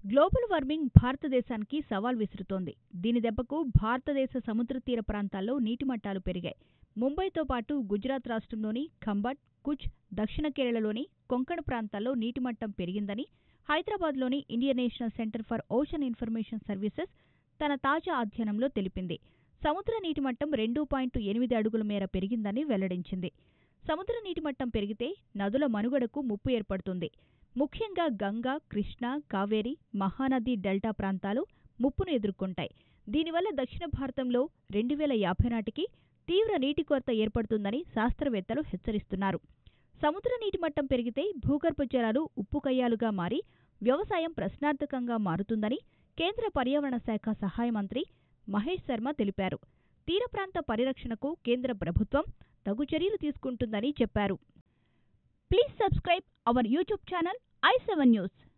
global warming భారతదేశానికి సవాల్ విసురుతోంది దీని దెబ్బకు భారతదేశ సముద్ర తీర ప్రాంతాల్లో నీటి మట్టాలు పెరిగాయి ముంబైతో పాటు గుజరాత్ రాష్ట్రంలోని ఖంబట్ కుచ్ దక్షిణ కేరళలోని కొంకణ ప్రాంతాల్లో నీటి మట్టం పెరిగిందని హైదరాబాద్లోని Indian National Centre for Ocean Information Services తన తాజా అధ్యయనంలో తెలిపింది సముద్ర నీటి మట్టం రెండు పాయింట్ ఎనిమిది అడుగుల మేర పెరిగిందని వెల్లడించింది సముద్ర నీటి మట్టం పెరిగితే నదుల మనుగడకు ముప్పు ఏర్పడుతుంది ముఖ్యంగా గంగా కృష్ణా కావేరి మహానది డెల్టా ప్రాంతాలు ముప్పును ఎదుర్కొంటాయి దీనివల్ల దక్షిణ భారతంలో రెండు వేల యాభై నాటికి తీవ్ర నీటి కొరత ఏర్పడుతుందని శాస్త్రవేత్తలు హెచ్చరిస్తున్నారు సముద్ర నీటి మట్టం పెరిగితే భూగర్భ జలాలు ఉప్పు కయ్యాలుగా మారి వ్యవసాయం ప్రశ్నార్థకంగా మారుతుందని కేంద్ర పర్యావరణ శాఖ సహాయ మంత్రి మహేష్ శర్మ తెలిపారు తీర ప్రాంత పరిరక్షణకు కేంద్ర ప్రభుత్వం తగు చర్యలు తీసుకుంటుందని చెప్పారు please subscribe our YouTube channel I seven news